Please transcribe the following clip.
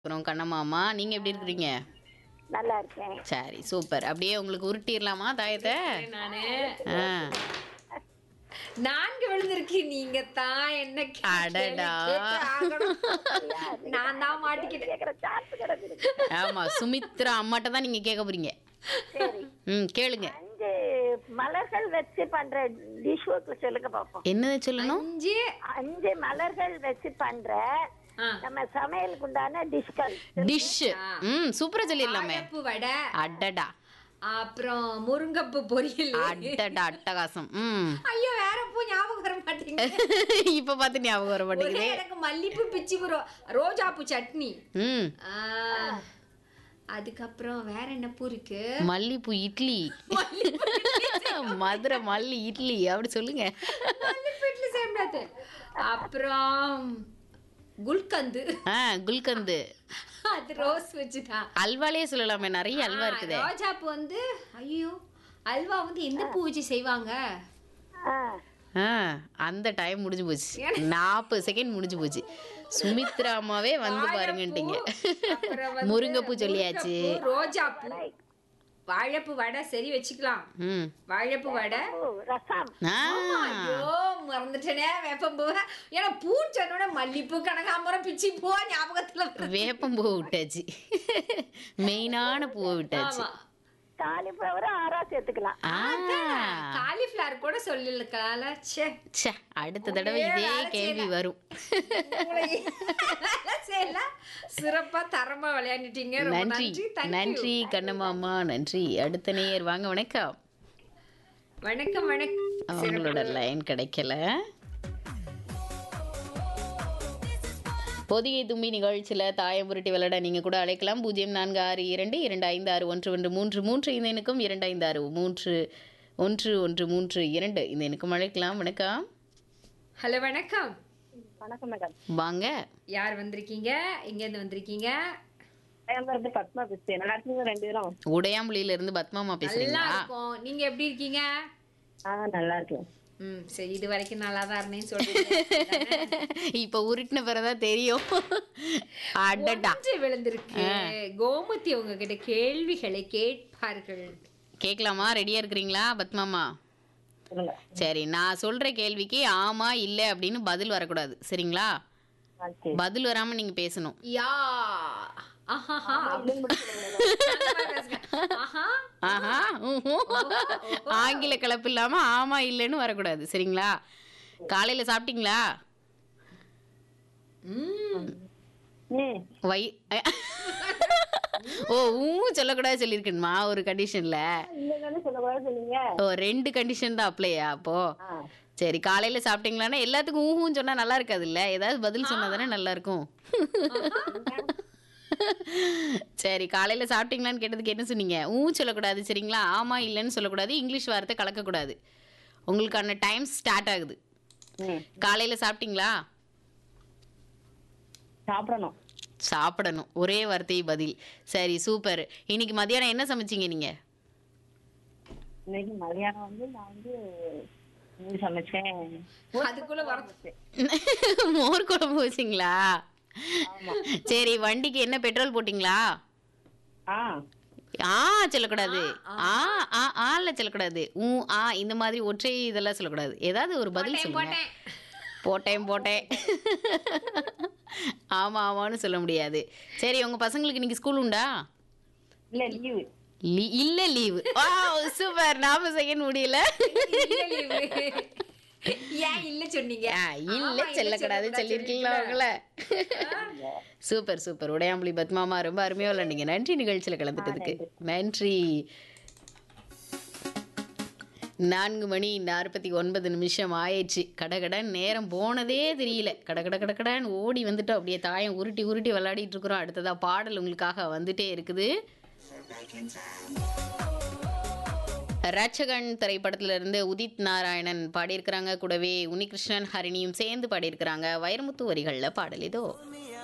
இருக்கிறோம் கண்ணம்மாமா நீங்க எப்படி இருக்கிறீங்க நல்லா இருக்கேன் சரி சூப்பர் அப்படியே உங்களுக்கு உருட்டிடலாமா தாயத்தை நானு ஆ நான்கு விழுந்திருக்கு நீங்க தான் என்ன கே- அடடா. கேட்டு ஆகணும். நான் தான் மாட்டிக்கிட்டேன் கேட்குற சான்ஸ் கிடக்குது ஆமா சுமித்ரா அம்மாட்ட தான் நீங்க கேட்க போறீங்க சரி ம் கேளுங்க அஞ்சு மலர்கள் வச்சு பண்ற டிஷ் ஒர்க் சொல்லுங்க பாப்போம் என்னது சொல்லணும் அஞ்சு அஞ்சு மலர்கள் வச்சு பண்ற ஆ. நம்ம சமையலுக்கு உண்டான டிஷ்கள் டிஷ் ம் சூப்பரா சொல்லிடலாமே வாழைப்பூ வடை அடடா அப்புறம் முருங்கப்பூ பொரியல் அடடா அட்டகாசம் ம் ஐயோ வேற பூ ஞாபகம் வர மாட்டேங்குது இப்ப பார்த்து ஞாபகம் வர ஒரே மாட்டேங்குது எனக்கு மல்லிப்பூ பிச்சி பூ ரோஜா பூ சட்னி ம் ஆ, அதுக்கப்புறம் வேற என்ன பூ இருக்கு மல்லிப்பூ இட்லி மதுரை மல்லி இட்லி அப்படி சொல்லுங்க மல்லிப்பூ இட்லி சேர்ந்தாது அப்புறம் குல்கந்து ஆ குல்கந்து அது ரோஸ் வச்சுதான் அல்வாலே சொல்லலாமே நிறைய அல்வா இருக்குதே ரோஜா பூ வந்து ஐயோ அல்வா வந்து எந்த பூ வச்சு செய்வாங்க ஆ, ஆ அந்த டைம் முடிஞ்சு போச்சு நாற்பது செகண்ட் முடிஞ்சு போச்சு சுமித்ரா அம்மாவே வந்து பாருங்கன்ட்டீங்க அப்புறம் வந்து முருங்கைப்பூ சொல்லியாச்சு முருங்கைப்பூ, ரோஜா பூ வாழைப்பூ வடை சரி வச்சுக்கலாம் ம் வாழைப்பூ வடை ஓ, ரசம் ஆ ஐயோ மறந்துட்டேனே வேப்பம்பூ ஏன்னா பூ சொன்னோட மல்லிப்பூ கனகாம்பரம் பிச்சி பூ ஞாபகத்துல வருது. வேப்பம்பூ விட்டாச்சு மெயினான பூவை விட்டாச்சு ஆமா காலிஃப்ளவர் ஆறா சேர்த்துக்கலாம் ஆ காலிஃபிளவர் கூட சொல்லிருக்கலாம்ல ச்சே ச்சே அடுத்த தடவை இதே கேள்வி வரும் உங்களை செய்யல சிறப்பா தரமா விளையாண்டுட்டீங்க ரொம்ப நன்றி நன்றி thank you. நன்றி கண்ணம்மாமா நன்றி அடுத்த நேயர் வாங்க வணக்கம் வணக்கம் வணக்கம் அவங்களோட லைன் கிடைக்கல பொதிகை தும்பி நிகழ்ச்சியில் தாயம் உருட்டி விளையாட நீங்கள் கூட அழைக்கலாம் பூஜ்ஜியம் நான்கு ஆறு இரண்டு இரண்டு ஐந்து ஆறு ஒன்று ஒன்று மூன்று மூன்று இந்த எண்ணுக்கும் இரண்டு ஐந்து ஆறு மூன்று ஒன்று ஒன்று மூன்று இரண்டு இந்த எண்ணுக்கும் அழைக்கலாம் வணக்கம் ஹலோ வணக்கம் வணக்கம் மேடம் வாங்க யார் வந்திருக்கீங்க எங்க இருந்து வந்திருக்கீங்க இருந்து பத்மா பேசுறேன் நல்லா இருக்கீங்க ரெண்டு பேரும் உடையாம்புலியில இருந்து பத்மாமா நல்லா பேசுறீங்களா இருக்கும் நீங்க எப்படி இருக்கீங்க ஆ நல்லா இருக்கேன் ம் சரி இது வரைக்கும் நல்லா தான் இருந்தேன்னு சொல்றீங்க இப்ப உருட்டின பிறதான் தெரியும் அடடா ஒன்று விழுந்திருக்கு கோமதி உங்ககிட்ட கேள்விகளை கேட்பார்கள் கேட்கலாமா ரெடியா இருக்கிறீங்களா பத்மாமா சொல்லுங்க சரி நான் சொல்ற கேள்விக்கு ஆமா இல்ல அப்படின்னு பதில் வரக்கூடாது சரிங்களா ஆ, சரி பதில் வராம நீங்க பேசணும் யா ஆஹாஹா ஆஹா ஆஹா ஊஹூ. ஆங்கில கலப்பு இல்லாம ஆமா இல்லைன்னு வரக்கூடாது சரிங்களா காலையில சாப்பிட்டீங்களா ம் ம் வை ஓ ஊ சொல்லக்கூடாது சொல்லியிருக்கணுமா ஒரு கண்டிஷன்ல இல்லைன்னு சொல்லக்கூடாது சொன்னீங்க ஓ ரெண்டு கண்டிஷன் தான் அப்ளையா அப்போ ஆ சரி காலையில சாப்பிட்டீங்களான்னா எல்லாத்துக்கும் ஊஹூன்னு சொன்னா நல்லா இருக்காது இல்ல ஏதாவது பதில் சொன்னா தானே நல்லா இருக்கும் சரி காலையில சாப்பிட்டீங்களான்னு கேட்டதுக்கு என்ன சொன்னீங்க ஊ சொல்லக்கூடாது சரிங்களா ஆமா இல்லைன்னு சொல்லக்கூடாது இங்கிலீஷ் வார்த்தை கலக்கக்கூடாது உங்களுக்கான டைம் ஸ்டார்ட் ஆகுது ம் காலையில சாப்பிட்டீங்களா சாப்பிடணும் சாப்பிடணும் ஒரே வார்த்தை பதில் சரி சூப்பர் இன்னைக்கு மதியானம் என்ன சமைச்சீங்க நீங்க இன்னைக்கு மதியானம் வந்து நான் வந்து இது சமைச்சேன் அதுக்குள்ள வரது மோர் குழம்பு வச்சிங்களா ஆமா சரி வண்டிக்கு என்ன பெட்ரோல் போட்டிங்களா ஆ ஆ சொல்லக்கூடாது ஆ ஆ ஆல சொல்லக்கூடாது ஊ ஆ இந்த மாதிரி ஒற்றை இதெல்லாம் சொல்லக்கூடாது ஏதாவது ஒரு பதில் சொல்லுங்க போட்டேன் போட்டேன் போட்டேன் ஆமா ஆமான்னு சொல்ல முடியாது சரி உங்க பசங்களுக்கு இன்னைக்கு ஸ்கூல் உண்டா இல்ல லீவு லீ- இல்ல லீவு வா சூப்பர் நாம செகண்ட் முடியல இல்ல leave. ஏன் இல்ல சொன்னீங்க ஆ, இல்ல ஆமா, சொல்லக்கூடாது சொல்லக்கூடாது சொல்லிருக்கீங்களா உங்கள சூப்பர் சூப்பர் உடையாம்புலி பத்மாமா ரொம்ப அருமையா விளையாண்டீங்க நன்றி நிகழ்ச்சியில கலந்துட்டதுக்கு நன்றி நான்கு மணி நாற்பத்தி ஒன்பது நிமிஷம் ஆயிடுச்சு கடகடன் நேரம் போனதே தெரியல கடகட கடகடன் ஓடி வந்துட்டோம் அப்படியே தாயம் உருட்டி உருட்டி விளையாடிட்டு இருக்கிறோம் அடுத்ததா பாடல் உங்களுக்காக வந்துட்டே இருக்குது ரட்சகன் திரைப்படத்துல இருந்து உதித் நாராயணன் பாடியிருக்கிறாங்க கூடவே உன்னிகிருஷ்ணன் ஹரிணியும் சேர்ந்து பாடியிருக்கிறாங்க வைரமுத்து வரிகள்ல பாடல் இதோ